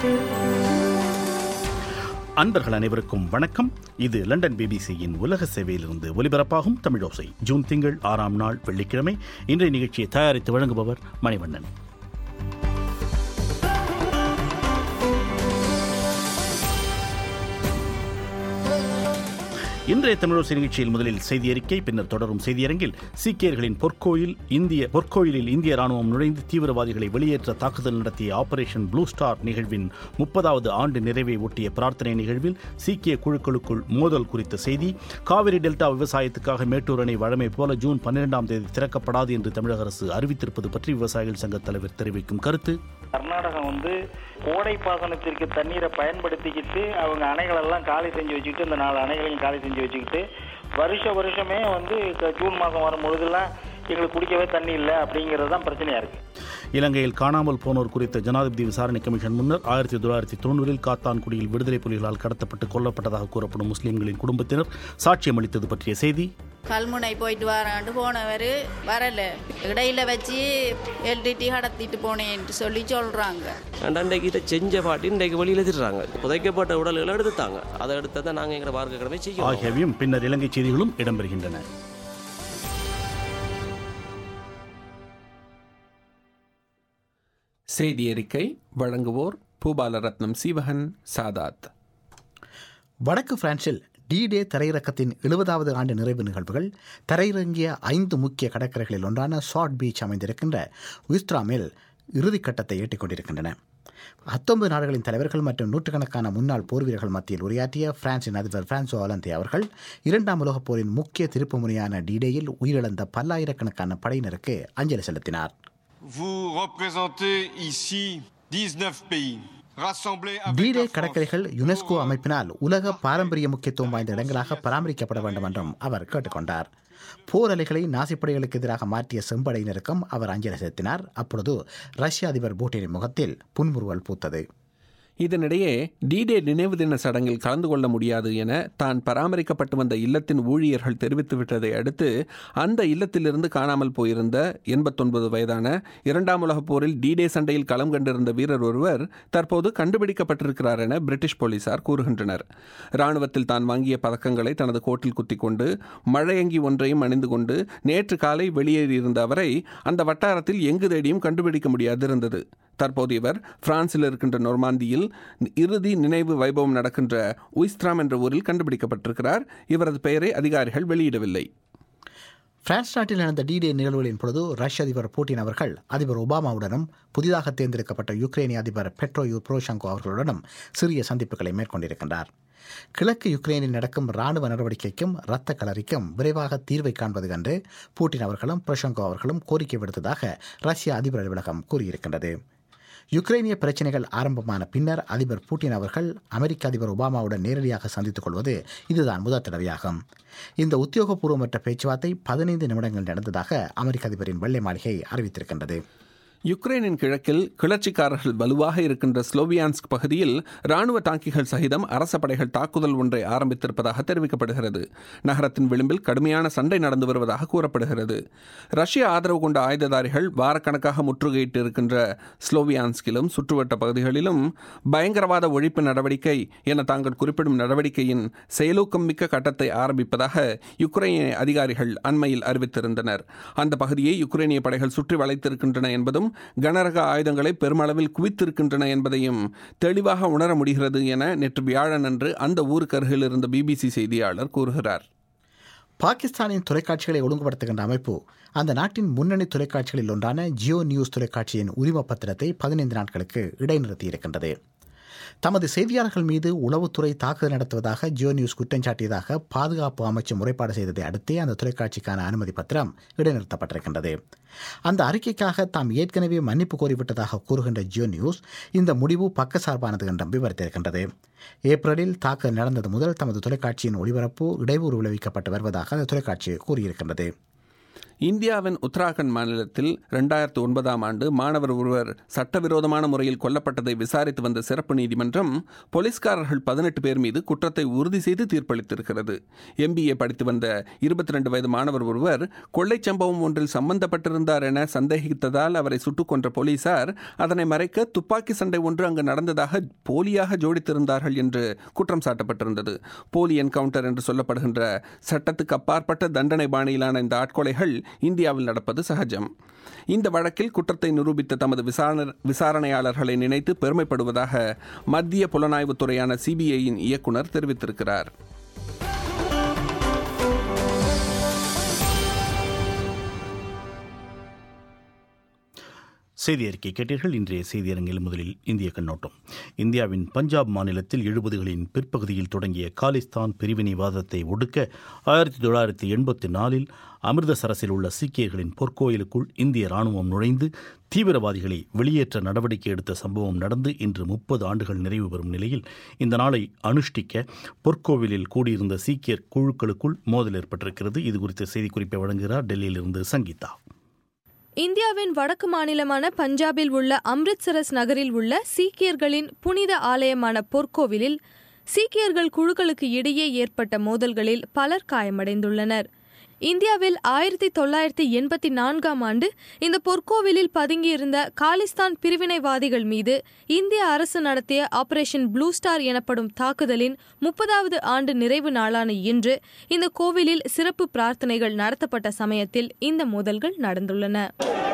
அன்பர்கள் அனைவருக்கும் வணக்கம் இது லண்டன் பிபிசியின் உலக சேவையிலிருந்து ஒலிபரப்பாகும் தமிழோசை ஜூன் திங்கள் ஆறாம் நாள் வெள்ளிக்கிழமை இன்றைய நிகழ்ச்சியை தயாரித்து வழங்குபவர் மணிவண்ணன் இன்றைய தமிழோசை நிகழ்ச்சியில் முதலில் செய்தி அறிக்கை பின்னர் தொடரும் செய்தியரங்கில் சீக்கியர்களின் பொற்கோயில் இந்திய பொற்கோயிலில் இந்திய ராணுவம் நுழைந்து தீவிரவாதிகளை வெளியேற்ற தாக்குதல் நடத்திய ஆபரேஷன் ப்ளூ ஸ்டார் நிகழ்வின் முப்பதாவது ஆண்டு நிறைவை ஒட்டிய பிரார்த்தனை நிகழ்வில் சீக்கிய குழுக்களுக்குள் மோதல் குறித்த செய்தி காவிரி டெல்டா விவசாயத்துக்காக மேட்டூர் அணை வழமை போல ஜூன் பன்னிரெண்டாம் தேதி திறக்கப்படாது என்று தமிழக அரசு அறிவித்திருப்பது பற்றி விவசாயிகள் சங்க தலைவர் தெரிவிக்கும் கருத்து கர்நாடகம் வந்து கோடை பாசனத்திற்கு தண்ணீரை பயன்படுத்திக்கிட்டு அவங்க அணைகளெல்லாம் காலி செஞ்சு வச்சுக்கிட்டு இந்த நாலு அணைகளையும் காலி செஞ்சு வச்சுக்கிட்டு வருஷ வருஷமே வந்து க- ஜூன் மாதம் வரும் பொழுதெல்லாம் எங்களுக்கு குடிக்கவே தண்ணி இல்லை அப்படிங்கிறது தான் பிரச்சனையா இருக்கு இலங்கையில் காணாமல் போனோர் குறித்த ஜனாதிபதி விசாரணை கமிஷன் முன்னர் ஆயிரத்தி தொள்ளாயிரத்தி தொண்ணூறில் காத்தான்குடியில் விடுதலை புலிகளால் கடத்தப்பட்டு கொல்லப்பட்டதாக கூறப்படும் முஸ்லிம்களின் குடும்பத்தினர் சாட்சியம் அளித்தது பற்றிய செய்தி கல்முனை போயிட்டு வரான்ட்டு போனவர் வரல இடையில வச்சு எல்டிடி கடத்திட்டு போனேன்ட்டு சொல்லி சொல்றாங்க அன்றைக்கு இதை செஞ்ச பாட்டி இன்றைக்கு வெளியில் திடுறாங்க புதைக்கப்பட்ட உடல்களை எடுத்துட்டாங்க அதை எடுத்து தான் நாங்கள் எங்களை பார்க்க கிழமை செய்யணும் ஆகியவையும் பின்னர் இலங்கை செய்திகளும் இடம்பெறுகின்றன செய்தி அறிக்கை வழங்குவோர் பூபாலரத்னம் சீவகன் சாதாத் வடக்கு பிரான்சில் டி டே தரையிறக்கத்தின் எழுபதாவது ஆண்டு நிறைவு நிகழ்வுகள் தரையிறங்கிய ஐந்து முக்கிய கடற்கரைகளில் ஒன்றான ஷார்ட் பீச் அமைந்திருக்கின்ற விஸ்ட்ராமில் இறுதிக்கட்டத்தை எட்டிக் கொண்டிருக்கின்றன பத்தொன்பது நாடுகளின் தலைவர்கள் மற்றும் நூற்றுக்கணக்கான முன்னாள் போர் வீரர்கள் மத்தியில் உரையாற்றிய பிரான்சின் அதிபர் பிரான்சோ ஆலந்தே அவர்கள் இரண்டாம் உலகப் போரின் முக்கிய திருப்புமுனையான டிடேயில் உயிரிழந்த பல்லாயிரக்கணக்கான படையினருக்கு அஞ்சலி செலுத்தினார் Vous représentez ici 19 pays rassemblés avec D Day la France கடற்கரைகள் யுனெஸ்கோ pour, அமைப்பினால் உலக பாரம்பரிய முக்கியத்துவம் வாய்ந்த இடங்களாக பராமரிக்கப்பட வேண்டும் என்றும் அவர் கேட்டுக்கொண்டார் போர் அலைகளை நாசிப்படைகளுக்கு எதிராக மாற்றிய செம்படையினருக்கும் அவர் அஞ்சலி செலுத்தினார் அப்பொழுது ரஷ்ய அதிபர் பூட்டினின் முகத்தில் புன்முறுவல் பூத்தது இதனிடையே டிடே நினைவு தின சடங்கில் கலந்து கொள்ள முடியாது என தான் பராமரிக்கப்பட்டு வந்த இல்லத்தின் ஊழியர்கள் தெரிவித்துவிட்டதை அடுத்து அந்த இல்லத்திலிருந்து காணாமல் போயிருந்த எண்பத்தொன்பது வயதான இரண்டாம் உலகப் போரில் டிடே சண்டையில் களம் கண்டிருந்த வீரர் ஒருவர் தற்போது கண்டுபிடிக்கப்பட்டிருக்கிறார் என பிரிட்டிஷ் போலீசார் கூறுகின்றனர் இராணுவத்தில் தான் வாங்கிய பதக்கங்களை தனது கோட்டில் குத்திக் கொண்டு மழையங்கி ஒன்றையும் அணிந்து கொண்டு நேற்று காலை வெளியேறியிருந்த அவரை அந்த வட்டாரத்தில் எங்கு தேடியும் கண்டுபிடிக்க முடியாதிருந்தது தற்போது இவர் பிரான்சில் இருக்கின்ற நொர்மாந்தியில் இறுதி நினைவு வைபவம் நடக்கின்ற உயிஸ்ட்ராம் என்ற ஊரில் கண்டுபிடிக்கப்பட்டிருக்கிறார் இவரது பெயரை அதிகாரிகள் வெளியிடவில்லை பிரான்ஸ் நாட்டில் நடந்த டிடே நிகழ்வுகளின் பொழுது ரஷ்ய அதிபர் புட்டின் அவர்கள் அதிபர் ஒபாமாவுடனும் புதிதாக தேர்ந்தெடுக்கப்பட்ட யுக்ரைனிய அதிபர் பெட்ரோ யூ புரோஷங்கோ அவர்களுடனும் சிறிய சந்திப்புகளை மேற்கொண்டிருக்கின்றார் கிழக்கு யுக்ரைனில் நடக்கும் இராணுவ நடவடிக்கைக்கும் இரத்த களரிக்கும் விரைவாக தீர்வை காண்பது கண்டு பூட்டின் அவர்களும் புரோஷங்கோ அவர்களும் கோரிக்கை விடுத்ததாக ரஷ்ய அதிபர் அலுவலகம் கூறியிருக்கின்றது யுக்ரைனிய பிரச்சனைகள் ஆரம்பமான பின்னர் அதிபர் பூட்டின் அவர்கள் அமெரிக்க அதிபர் ஒபாமாவுடன் நேரடியாக சந்தித்துக் கொள்வது இதுதான் முதல் தடவையாகும் இந்த உத்தியோகபூர்வமற்ற பேச்சுவார்த்தை பதினைந்து நிமிடங்கள் நடந்ததாக அமெரிக்க அதிபரின் வெள்ளை மாளிகை அறிவித்திருக்கின்றது யுக்ரைனின் கிழக்கில் கிளர்ச்சிக்காரர்கள் வலுவாக இருக்கின்ற ஸ்லோவியான்ஸ்க் பகுதியில் ராணுவ டாங்கிகள் சகிதம் அரச படைகள் தாக்குதல் ஒன்றை ஆரம்பித்திருப்பதாக தெரிவிக்கப்படுகிறது நகரத்தின் விளிம்பில் கடுமையான சண்டை நடந்து வருவதாக கூறப்படுகிறது ரஷ்ய ஆதரவு கொண்ட ஆயுததாரிகள் வாரக்கணக்காக முற்றுகையிட்டு இருக்கின்ற ஸ்லோவியான்ஸ்கிலும் சுற்றுவட்ட பகுதிகளிலும் பயங்கரவாத ஒழிப்பு நடவடிக்கை என தாங்கள் குறிப்பிடும் நடவடிக்கையின் செயலூக்கம் மிக்க கட்டத்தை ஆரம்பிப்பதாக யுக்ரைனிய அதிகாரிகள் அண்மையில் அறிவித்திருந்தனர் அந்த பகுதியை யுக்ரைனிய படைகள் சுற்றி வளைத்திருக்கின்றன என்பதும் கனரக ஆயுதங்களை பெருமளவில் குவித்திருக்கின்றன என்பதையும் தெளிவாக உணர முடிகிறது என நேற்று வியாழன் அன்று அந்த ஊருக்கு அருகில் இருந்த பிபிசி செய்தியாளர் கூறுகிறார் பாகிஸ்தானின் தொலைக்காட்சிகளை ஒழுங்குபடுத்துகின்ற அமைப்பு அந்த நாட்டின் முன்னணி தொலைக்காட்சிகளில் ஒன்றான ஜியோ நியூஸ் தொலைக்காட்சியின் உரிம பத்திரத்தை பதினைந்து நாட்களுக்கு இடைநிறுத்தியிருக்கின்றது தமது செய்தியாளர்கள் மீது உளவுத்துறை தாக்குதல் நடத்துவதாக ஜியோ நியூஸ் குற்றம் சாட்டியதாக பாதுகாப்பு அமைச்சு முறைப்பாடு செய்ததை அடுத்தே அந்த தொலைக்காட்சிக்கான அனுமதி பத்திரம் இடைநிறுத்தப்பட்டிருக்கின்றது அந்த அறிக்கைக்காக தாம் ஏற்கனவே மன்னிப்பு கோரிவிட்டதாக கூறுகின்ற ஜியோ நியூஸ் இந்த முடிவு பக்கசார்பானது என்றும் விவரித்திருக்கின்றது ஏப்ரலில் தாக்குதல் நடந்தது முதல் தமது தொலைக்காட்சியின் ஒளிபரப்பு இடையூறு விளைவிக்கப்பட்டு வருவதாக அந்த தொலைக்காட்சி கூறியிருக்கின்றது இந்தியாவின் உத்தராகண்ட் மாநிலத்தில் இரண்டாயிரத்து ஒன்பதாம் ஆண்டு மாணவர் ஒருவர் சட்டவிரோதமான முறையில் கொல்லப்பட்டதை விசாரித்து வந்த சிறப்பு நீதிமன்றம் போலீஸ்காரர்கள் பதினெட்டு பேர் மீது குற்றத்தை உறுதி செய்து தீர்ப்பளித்திருக்கிறது எம்பிஏ படித்து வந்த இருபத்தி ரெண்டு வயது மாணவர் ஒருவர் கொள்ளை சம்பவம் ஒன்றில் சம்பந்தப்பட்டிருந்தார் என சந்தேகித்ததால் அவரை சுட்டுக் கொன்ற போலீசார் அதனை மறைக்க துப்பாக்கி சண்டை ஒன்று அங்கு நடந்ததாக போலியாக ஜோடித்திருந்தார்கள் என்று குற்றம் சாட்டப்பட்டிருந்தது போலி என்கவுண்டர் என்று சொல்லப்படுகின்ற சட்டத்துக்கு அப்பாற்பட்ட தண்டனை பாணியிலான இந்த ஆட்கொலைகள் இந்தியாவில் நடப்பது சகஜம் இந்த வழக்கில் குற்றத்தை நிரூபித்த தமது விசாரண விசாரணையாளர்களை நினைத்து பெருமைப்படுவதாக மத்திய புலனாய்வுத் துறையான சிபிஐயின் இயக்குனர் தெரிவித்திருக்கிறார் செய்தி அறிக்கை கேட்டீர்கள் இன்றைய செய்தியரங்கில் முதலில் இந்திய கண்ணோட்டம் இந்தியாவின் பஞ்சாப் மாநிலத்தில் எழுபதுகளின் பிற்பகுதியில் தொடங்கிய காலிஸ்தான் பிரிவினைவாதத்தை ஒடுக்க ஆயிரத்தி தொள்ளாயிரத்தி எண்பத்தி நாலில் அமிர்தசரஸில் உள்ள சீக்கியர்களின் பொற்கோயிலுக்குள் இந்திய ராணுவம் நுழைந்து தீவிரவாதிகளை வெளியேற்ற நடவடிக்கை எடுத்த சம்பவம் நடந்து இன்று முப்பது ஆண்டுகள் நிறைவு பெறும் நிலையில் இந்த நாளை அனுஷ்டிக்க பொற்கோவிலில் கூடியிருந்த சீக்கியர் குழுக்களுக்குள் மோதல் ஏற்பட்டிருக்கிறது இது குறித்த செய்திக்குறிப்பை வழங்குகிறார் டெல்லியிலிருந்து சங்கீதா இந்தியாவின் வடக்கு மாநிலமான பஞ்சாபில் உள்ள அம்ரித்சரஸ் நகரில் உள்ள சீக்கியர்களின் புனித ஆலயமான பொற்கோவிலில் சீக்கியர்கள் குழுக்களுக்கு இடையே ஏற்பட்ட மோதல்களில் பலர் காயமடைந்துள்ளனர் இந்தியாவில் ஆயிரத்தி தொள்ளாயிரத்தி எண்பத்தி நான்காம் ஆண்டு இந்த பொற்கோவிலில் பதுங்கியிருந்த காலிஸ்தான் பிரிவினைவாதிகள் மீது இந்திய அரசு நடத்திய ஆபரேஷன் ப்ளூ ஸ்டார் எனப்படும் தாக்குதலின் முப்பதாவது ஆண்டு நிறைவு நாளான இன்று இந்த கோவிலில் சிறப்பு பிரார்த்தனைகள் நடத்தப்பட்ட சமயத்தில் இந்த மோதல்கள் நடந்துள்ளன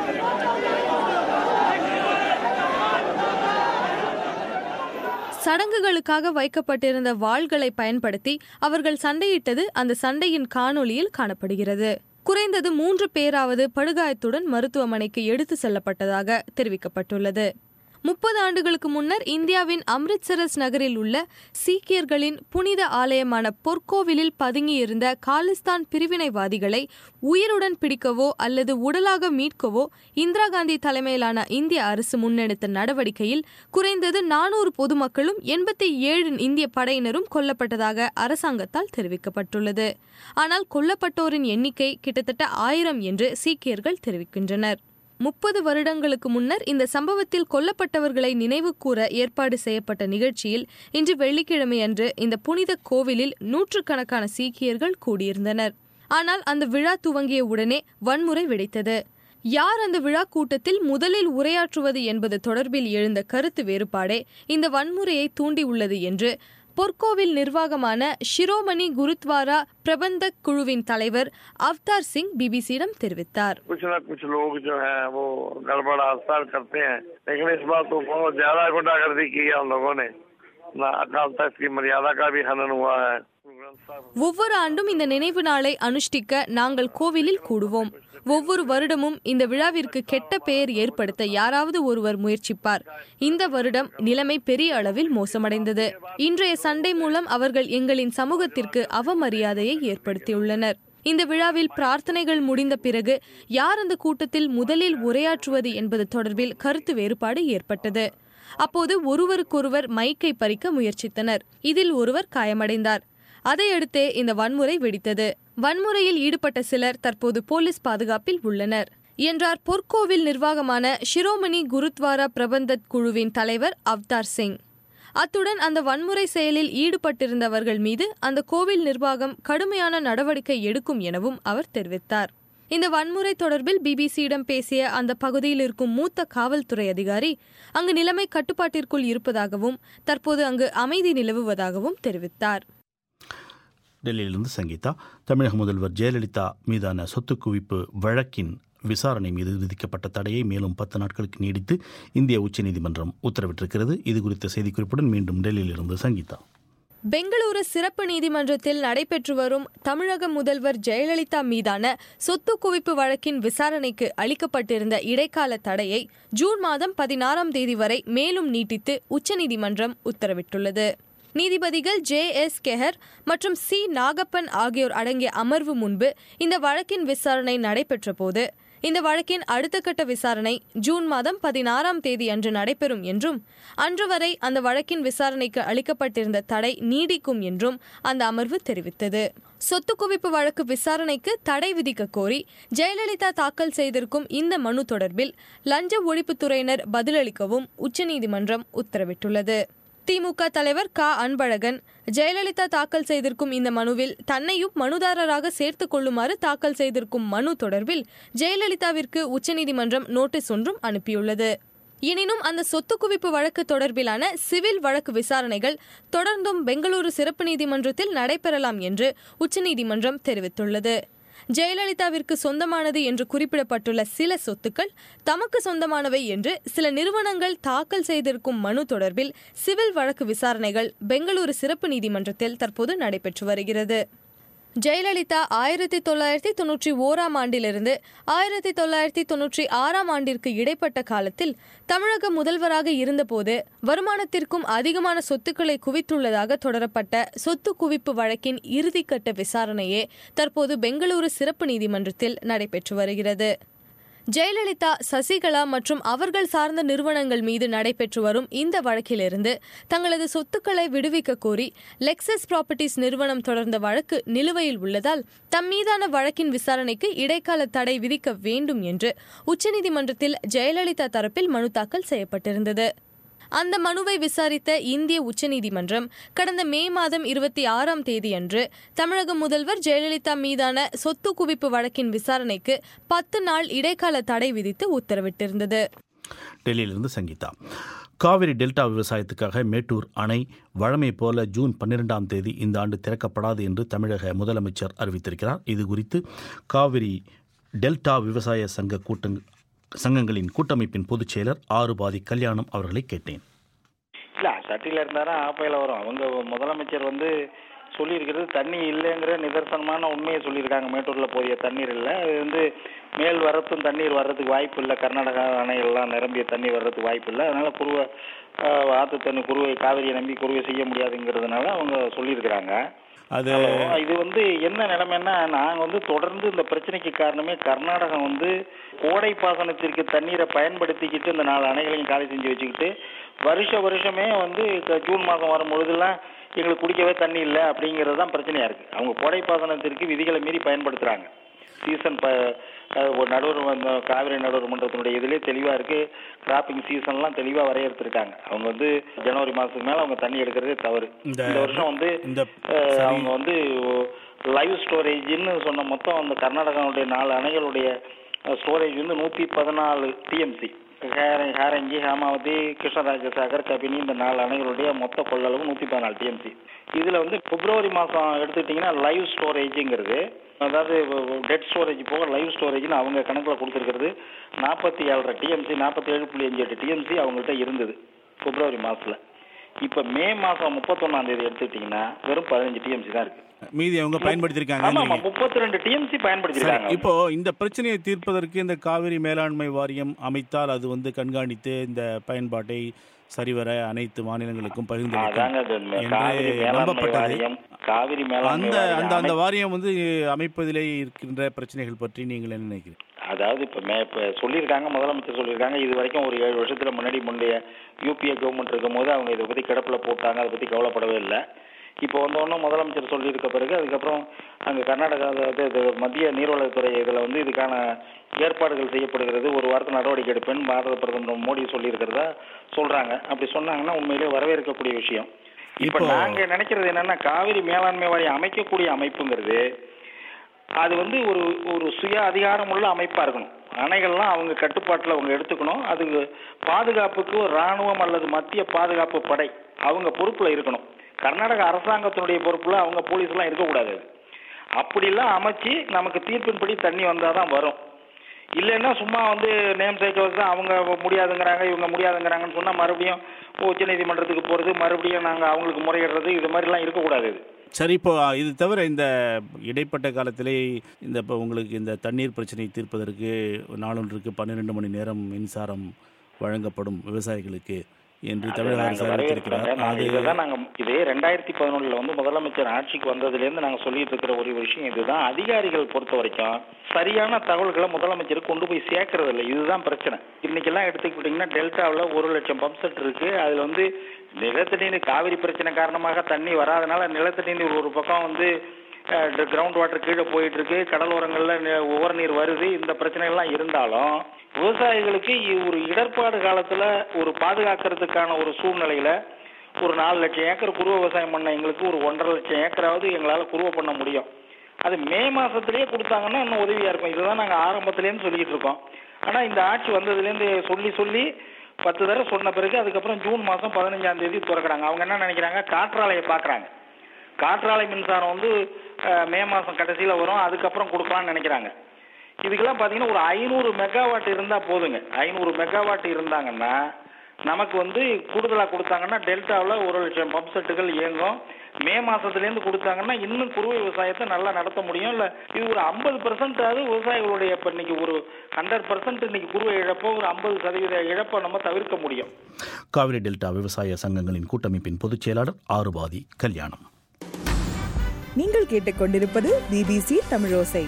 சடங்குகளுக்காக வைக்கப்பட்டிருந்த வாள்களை பயன்படுத்தி அவர்கள் சண்டையிட்டது அந்த சண்டையின் காணொளியில் காணப்படுகிறது குறைந்தது மூன்று பேராவது படுகாயத்துடன் மருத்துவமனைக்கு எடுத்து செல்லப்பட்டதாக தெரிவிக்கப்பட்டுள்ளது முப்பது ஆண்டுகளுக்கு முன்னர் இந்தியாவின் அம்ரித்சரஸ் நகரில் உள்ள சீக்கியர்களின் புனித ஆலயமான பொற்கோவிலில் பதுங்கியிருந்த காலிஸ்தான் பிரிவினைவாதிகளை உயிருடன் பிடிக்கவோ அல்லது உடலாக மீட்கவோ இந்திரா காந்தி தலைமையிலான இந்திய அரசு முன்னெடுத்த நடவடிக்கையில் குறைந்தது நானூறு பொதுமக்களும் எண்பத்தி ஏழு இந்திய படையினரும் கொல்லப்பட்டதாக அரசாங்கத்தால் தெரிவிக்கப்பட்டுள்ளது ஆனால் கொல்லப்பட்டோரின் எண்ணிக்கை கிட்டத்தட்ட ஆயிரம் என்று சீக்கியர்கள் தெரிவிக்கின்றனர் முப்பது வருடங்களுக்கு முன்னர் இந்த சம்பவத்தில் கொல்லப்பட்டவர்களை நினைவு கூற ஏற்பாடு செய்யப்பட்ட நிகழ்ச்சியில் இன்று வெள்ளிக்கிழமை அன்று இந்த புனித கோவிலில் நூற்றுக்கணக்கான சீக்கியர்கள் கூடியிருந்தனர் ஆனால் அந்த விழா துவங்கிய உடனே வன்முறை வெடித்தது யார் அந்த விழா கூட்டத்தில் முதலில் உரையாற்றுவது என்பது தொடர்பில் எழுந்த கருத்து வேறுபாடே இந்த வன்முறையை தூண்டியுள்ளது என்று பொற்கோவில் நிர்வாகமான ஷிரோமணி குருத்வாரா பிரபந்தக் குழுவின் தலைவர் அவதார் சிங் பிபிசியிடம் தெரிவித்தார் कुछ न कुछ लोग जो हैं वो गड़बड़ आसार करते हैं लेकिन इस बार तो बहुत ज्यादा गुंडागर्दी की है उन लोगों ने ना अकाल तख्त की मर्यादा का भी हनन हुआ है ஒவ்வொரு ஆண்டும் இந்த நினைவு நாளை அனுஷ்டிக்க நாங்கள் கோவிலில் கூடுவோம் ஒவ்வொரு வருடமும் இந்த விழாவிற்கு கெட்ட பெயர் ஏற்படுத்த யாராவது ஒருவர் முயற்சிப்பார் இந்த வருடம் நிலைமை பெரிய அளவில் மோசமடைந்தது இன்றைய சண்டை மூலம் அவர்கள் எங்களின் சமூகத்திற்கு அவமரியாதையை ஏற்படுத்தியுள்ளனர் இந்த விழாவில் பிரார்த்தனைகள் முடிந்த பிறகு யார் அந்த கூட்டத்தில் முதலில் உரையாற்றுவது என்பது தொடர்பில் கருத்து வேறுபாடு ஏற்பட்டது அப்போது ஒருவருக்கொருவர் மைக்கை பறிக்க முயற்சித்தனர் இதில் ஒருவர் காயமடைந்தார் அதையடுத்தே இந்த வன்முறை வெடித்தது வன்முறையில் ஈடுபட்ட சிலர் தற்போது போலீஸ் பாதுகாப்பில் உள்ளனர் என்றார் பொற்கோவில் நிர்வாகமான ஷிரோமணி குருத்வாரா பிரபந்தத் குழுவின் தலைவர் அவதார் சிங் அத்துடன் அந்த வன்முறை செயலில் ஈடுபட்டிருந்தவர்கள் மீது அந்த கோவில் நிர்வாகம் கடுமையான நடவடிக்கை எடுக்கும் எனவும் அவர் தெரிவித்தார் இந்த வன்முறை தொடர்பில் பிபிசியிடம் பேசிய அந்த பகுதியில் இருக்கும் மூத்த காவல்துறை அதிகாரி அங்கு நிலைமை கட்டுப்பாட்டிற்குள் இருப்பதாகவும் தற்போது அங்கு அமைதி நிலவுவதாகவும் தெரிவித்தார் டெல்லியிலிருந்து சங்கீதா தமிழக முதல்வர் ஜெயலலிதா மீதான சொத்து குவிப்பு வழக்கின் விசாரணை மீது விதிக்கப்பட்ட தடையை மேலும் பத்து நாட்களுக்கு நீடித்து இந்திய உச்சநீதிமன்றம் உத்தரவிட்டிருக்கிறது இது குறித்த செய்திக்குறிப்புடன் மீண்டும் டெல்லியிலிருந்து சங்கீதா பெங்களூரு சிறப்பு நீதிமன்றத்தில் நடைபெற்று வரும் தமிழக முதல்வர் ஜெயலலிதா மீதான சொத்து குவிப்பு வழக்கின் விசாரணைக்கு அளிக்கப்பட்டிருந்த இடைக்கால தடையை ஜூன் மாதம் பதினாறாம் தேதி வரை மேலும் நீட்டித்து உச்சநீதிமன்றம் உத்தரவிட்டுள்ளது நீதிபதிகள் ஜே எஸ் கெஹர் மற்றும் சி நாகப்பன் ஆகியோர் அடங்கிய அமர்வு முன்பு இந்த வழக்கின் விசாரணை நடைபெற்ற போது இந்த வழக்கின் அடுத்த கட்ட விசாரணை ஜூன் மாதம் பதினாறாம் தேதி அன்று நடைபெறும் என்றும் அன்று வரை அந்த வழக்கின் விசாரணைக்கு அளிக்கப்பட்டிருந்த தடை நீடிக்கும் என்றும் அந்த அமர்வு தெரிவித்தது சொத்து குவிப்பு வழக்கு விசாரணைக்கு தடை விதிக்க கோரி ஜெயலலிதா தாக்கல் செய்திருக்கும் இந்த மனு தொடர்பில் லஞ்ச ஒழிப்புத்துறையினர் பதிலளிக்கவும் உச்சநீதிமன்றம் உத்தரவிட்டுள்ளது திமுக தலைவர் க அன்பழகன் ஜெயலலிதா தாக்கல் செய்திருக்கும் இந்த மனுவில் தன்னையும் மனுதாரராக சேர்த்துக் கொள்ளுமாறு தாக்கல் செய்திருக்கும் மனு தொடர்பில் ஜெயலலிதாவிற்கு உச்சநீதிமன்றம் நோட்டீஸ் ஒன்றும் அனுப்பியுள்ளது எனினும் அந்த சொத்து குவிப்பு வழக்கு தொடர்பிலான சிவில் வழக்கு விசாரணைகள் தொடர்ந்தும் பெங்களூரு சிறப்பு நீதிமன்றத்தில் நடைபெறலாம் என்று உச்சநீதிமன்றம் தெரிவித்துள்ளது ஜெயலலிதாவிற்கு சொந்தமானது என்று குறிப்பிடப்பட்டுள்ள சில சொத்துக்கள் தமக்கு சொந்தமானவை என்று சில நிறுவனங்கள் தாக்கல் செய்திருக்கும் மனு தொடர்பில் சிவில் வழக்கு விசாரணைகள் பெங்களூரு சிறப்பு நீதிமன்றத்தில் தற்போது நடைபெற்று வருகிறது ஜெயலலிதா ஆயிரத்தி தொள்ளாயிரத்தி தொன்னூற்றி ஓராம் ஆண்டிலிருந்து ஆயிரத்தி தொள்ளாயிரத்தி தொன்னூற்றி ஆறாம் ஆண்டிற்கு இடைப்பட்ட காலத்தில் தமிழக முதல்வராக இருந்தபோது வருமானத்திற்கும் அதிகமான சொத்துக்களை குவித்துள்ளதாக தொடரப்பட்ட சொத்து குவிப்பு வழக்கின் இறுதிக்கட்ட விசாரணையே தற்போது பெங்களூரு சிறப்பு நீதிமன்றத்தில் நடைபெற்று வருகிறது ஜெயலலிதா சசிகலா மற்றும் அவர்கள் சார்ந்த நிறுவனங்கள் மீது நடைபெற்று வரும் இந்த வழக்கிலிருந்து தங்களது சொத்துக்களை விடுவிக்க கோரி லெக்சஸ் ப்ராப்பர்ட்டிஸ் நிறுவனம் தொடர்ந்த வழக்கு நிலுவையில் உள்ளதால் தம் மீதான வழக்கின் விசாரணைக்கு இடைக்கால தடை விதிக்க வேண்டும் என்று உச்சநீதிமன்றத்தில் ஜெயலலிதா தரப்பில் மனு தாக்கல் செய்யப்பட்டிருந்தது அந்த மனுவை விசாரித்த இந்திய உச்சநீதிமன்றம் கடந்த மே மாதம் இருபத்தி ஆறாம் தேதியன்று தமிழக முதல்வர் ஜெயலலிதா மீதான சொத்து குவிப்பு வழக்கின் விசாரணைக்கு பத்து நாள் இடைக்கால தடை விதித்து உத்தரவிட்டிருந்தது டெல்லியிலிருந்து சங்கீதா காவிரி டெல்டா விவசாயத்துக்காக மேட்டூர் அணை வழமை போல ஜூன் பன்னிரெண்டாம் தேதி இந்த ஆண்டு திறக்கப்படாது என்று தமிழக முதலமைச்சர் அறிவித்திருக்கிறார் இது குறித்து காவிரி டெல்டா விவசாய சங்க கூட்டங் சங்கங்களின் கூட்டமைப்பின் பொதுச் செயலர் ஆறுபாதி கல்யாணம் அவர்களை கேட்டேன் இல்ல சட்டியில இருந்தாரா ஆப்பையில வரும் அவங்க முதலமைச்சர் வந்து சொல்லியிருக்கிறது தண்ணி இல்லைங்கிற நிதர்சனமான உண்மையை சொல்லியிருக்காங்க மேட்டூர்ல போதிய தண்ணீர் இல்லை அது வந்து மேல் வரத்தும் தண்ணீர் வர்றதுக்கு வாய்ப்பு இல்லை கர்நாடகா அணைகள்லாம் நிரம்பிய தண்ணீர் வர்றதுக்கு வாய்ப்பு இல்லை அதனால குருவை ஆஹ், ஆத்து தண்ணி குருவை காவிரியை நம்பி குருவை செய்ய முடியாதுங்கிறதுனால அவங்க சொல்லியிருக்கிறாங்க அது ஹலோ, இது வந்து என்ன நிலைமைன்னா நாங்க வந்து தொடர்ந்து இந்த பிரச்சனைக்கு காரணமே கர்நாடகம் வந்து கோடை பாசனத்திற்கு தண்ணீரை பயன்படுத்திக்கிட்டு இந்த நாலு அணைகளையும் காலி செஞ்சு வச்சுக்கிட்டு வருஷ வருஷமே வந்து க- ஜூன் மாதம் வரும் பொழுதெல்லாம் எங்களுக்கு குடிக்கவே தண்ணி இல்லை அப்படிங்கிறது தான் பிரச்சனையா இருக்கு அவங்க கோடை பாசனத்திற்கு விதிகளை மீறி பயன்படுத்துறாங்க சீசன் ப அஹ் ஒரு நடுவர் வந்த காவிரி நடுவர் மன்றத்தினுடைய இதுலேயே தெளிவா இருக்கு கிராப்பிங் சீசன்லாம் தெளிவா வரையறுத்திருக்காங்க அவங்க வந்து ஜனவரி மாசத்துக்கு மேல அவங்க தண்ணி எடுக்கிறதே தவறு இந்த- இந்த வருஷம் வந்து இந்த அஹ், சரி. அவங்க வந்து லைவ் ஸ்டோரேஜ்னு சொன்ன மொத்தம் அந்த கர்நாடகாவுடைய நாலு அணைகளுடைய ஸ்டோரேஜ் வந்து நூத்தி பதினாலு டிஎம்சி ஹாரங்கி ஹேமாவதி கிருஷ்ணராஜசாகர் கபினி இந்த நாலு அணைகளுடைய மொத்த கொள்ளளவு நூத்தி பதினாலு டிஎம்சி இதுல வந்து பிப்ரவரி மாசம் எடுத்துக்கிட்டீங்கன்னா லைவ் ஸ்டோரேஜ்ங்கிறது அதாவது டெட் ஸ்டோரேஜ் போக லைவ் ஸ்டோரேஜ்னு அவங்க கணக்குல கொடுத்துருக்கிறது நாற்பத்தி ஏழரை டிஎம்சி நாற்பத்தி ஏழு புள்ளி அஞ்சு எட்டு டிஎம்சி அவங்கள்ட்ட இருந்தது பிப்ரவரி மாசத்துல இப்ப மே மாசம் முப்பத்தொன்னாம் தேதி எடுத்துக்கிட்டீங்கன்னா வெறும் பதினஞ்சு டிஎம்சி தான் இருக்கு மீதி அவங்க பயன்படுத்தியிருக்காங்க ஆமா ஆமா முப்பத்தி ரெண்டு டிஎம்சி சரி, பயன்படுத்திருக்காங்க இப்போ இந்த பிரச்சனையை தீர்ப்பதற்கு இந்த காவிரி மேலாண்மை வாரியம் அமைத்தால் அது வந்து கண்காணித்து இந்த பயன்பாட்டை சரிவர அனைத்து மாநிலங்களுக்கும் பகிர்ந்தளிக்கும் அதாங்க இது என்று காவிரி மேலாண்மை நம்பப்பட்டது வாரியம் காவிரி மேலாண்மை அந்த அந்த வாரியம் அந்த அமை- வாரியம் வந்து அமைப்பதிலே இருக்கின்ற பிரச்சனைகள் பற்றி நீங்கள் என்ன நினைக்கிறீங்க அதாவது இப்ப மே இப்ப சொல்லியிருக்காங்க முதலமைச்சர் சொல்லியிருக்காங்க இது வரைக்கும் ஒரு ஏழு வருஷத்துல முன்னாடி முந்தைய யூபிஏ கவர்மெண்ட் இருக்கும் போது அவங்க இதை பத்தி கிடப்புல போட்டாங்க அதை பத்தி கவலைப்படவே இல்லை இப்போ வந்தோடனே முதலமைச்சர் சொல்லியிருக்க பிறகு அதுக்கப்புறம் அங்கே கர்நாடகா அதாவது இது மத்திய நீர்வளத்துறை இதில் வந்து இதுக்கான ஏற்பாடுகள் செய்யப்படுகிறது ஒரு வாரத்தில் நடவடிக்கை எடுப்பேன் பாரத பிரதமர் மோடி சொல்லியிருக்கிறதா சொல்றாங்க அப்படி சொன்னாங்கன்னா உண்மையிலே வரவேற்கக்கூடிய விஷயம் இப்போ இப்போ- நாங்க நினைக்கிறது என்னன்னா காவிரி மேலாண்மை வாரியம் அமைக்கக்கூடிய அமைப்புங்கிறது அது வந்து ஒரு ஒரு சுய அதிகாரமுள்ள அமைப்பா இருக்கணும் அணைகள்லாம் அவங்க கட்டுப்பாட்டுல அவங்க எடுத்துக்கணும் அது பாதுகாப்புக்கு ஒரு ராணுவம் அல்லது மத்திய பாதுகாப்பு படை அவங்க பொறுப்புல இருக்கணும் கர்நாடக அரசாங்கத்தினுடைய பொறுப்புல அவங்க போலீஸ் எல்லாம் இருக்கக்கூடாது அது. அப்படிலாம் அமைச்சு நமக்கு தீர்ப்பின்படி தண்ணி வந்தாதான் வரும் இல்லைன்னா சும்மா வந்து நேம் சேர்க்க வச்சு அவங்க முடியாதுங்கிறாங்க இவங்க முடியாதுங்கிறாங்கன்னு சொன்னா மறுபடியும் உச்ச நீதிமன்றத்துக்கு போறது மறுபடியும் நாங்க அவங்களுக்கு முறையிடுறது இது மாதிரிலாம் இருக்கக்கூடாது இது சரி இப்போ இது தவிர இந்த இடைப்பட்ட காலத்திலே இந்த இப்போ உங்களுக்கு இந்த தண்ணீர் பிரச்சனையை தீர்ப்பதற்கு நாளொன்றுக்கு பன்னிரெண்டு மணி நேரம் மின்சாரம் வழங்கப்படும் விவசாயிகளுக்கு என்று தமிழக அரசு அறிவித்திருக்கிறார் நாங்க அது இதுதான் நாங்க இதே ரெண்டாயிரத்தி பதினொன்னுல வந்து முதலமைச்சர் ஆட்சிக்கு வந்ததுல இருந்து நாங்க சொல்லிட்டு இருக்கிற ஒரு விஷயம் இதுதான் அதிகாரிகள் பொறுத்த வரைக்கும் சரியான தகவல்களை முதலமைச்சர் கொண்டு போய் சேர்க்கறது இல்லை இதுதான் பிரச்சனை இன்னைக்கெல்லாம் எடுத்துக்கிட்டீங்கன்னா டெல்டாவில் ஒரு லட்சம் பம்ப் செட் இருக்கு அதுல வந்து நிலத்தடி நீர் காவிரி பிரச்சனை காரணமாக தண்ணி வராதனால நிலத்தடி நீர் ஒரு பக்கம் வந்து கிரவுண்ட் வாட்டர் கீழே போயிட்டு இருக்கு கடலோரங்கள்ல நி- உவர் நீர் வருது இந்த பிரச்சனை எல்லாம் இருந்தாலும் விவசாயிகளுக்கு இ- ஒரு இடர்பாடு காலத்துல ஒரு பாதுகாக்கிறதுக்கான ஒரு சூழ்நிலையில ஒரு நாலு லட்சம் ஏக்கர் குருவ விவசாயம் பண்ண எங்களுக்கு ஒரு ஒன்றரை லட்சம் ஏக்கராவது எங்களால குருவ பண்ண முடியும் அது மே மாசத்திலேயே கொடுத்தாங்கன்னா இன்னும் உதவியா இருக்கும் இதுதான் நாங்க ஆரம்பத்திலேருந்து சொல்லிட்டு இருக்கோம் ஆனா இந்த ஆட்சி வந்ததுலேருந்து சொல்லி சொல்லி பத்து தடவை சொன்ன பிறகு அதுக்கப்புறம் ஜூன் மாசம் பதினஞ்சாம் தேதி திறக்கிறாங்க அவங்க என்ன நினைக்கிறாங்க காற்றாலையை பாக்குறாங்க காற்றாலை மின்சாரம் வந்து அஹ், மே மாசம் கடைசியில வரும் அதுக்கப்புறம் கொடுக்கலாம்னு நினைக்கிறாங்க இதுக்கெல்லாம் பாத்தீங்கன்னா ஒரு ஐநூறு மெகாவாட் இருந்தா போதுங்க ஐநூறு மெகாவாட் இருந்தாங்கன்னா நமக்கு வந்து கூடுதலா கொடுத்தாங்கன்னா டெல்டாவில் ஒரு லட்சம் பம்ப் செட்டுகள் இயங்கும் மே மாசத்துலேருந்து கொடுத்தாங்கன்னா இன்னும் குறுவை விவசாயத்தை நல்லா நடத்த முடியும் இல்ல இது ஒரு ஐம்பது பெர்சன்டாவது விவசாயிகளுடைய இப்ப இன்னைக்கு ஒரு ஹண்ட்ரட் பர்சன்ட் இன்னைக்கு குறுவை இழப்போ ஒரு ஐம்பது சதவீத இழப்பை நம்ம தவிர்க்க முடியும் காவிரி டெல்டா விவசாய சங்கங்களின் கூட்டமைப்பின் பொதுச் செயலாளர் ஆறுபாதி கல்யாணம் நீங்கள் கேட்டுக்கொண்டிருப்பது பிபிசி தமிழோசை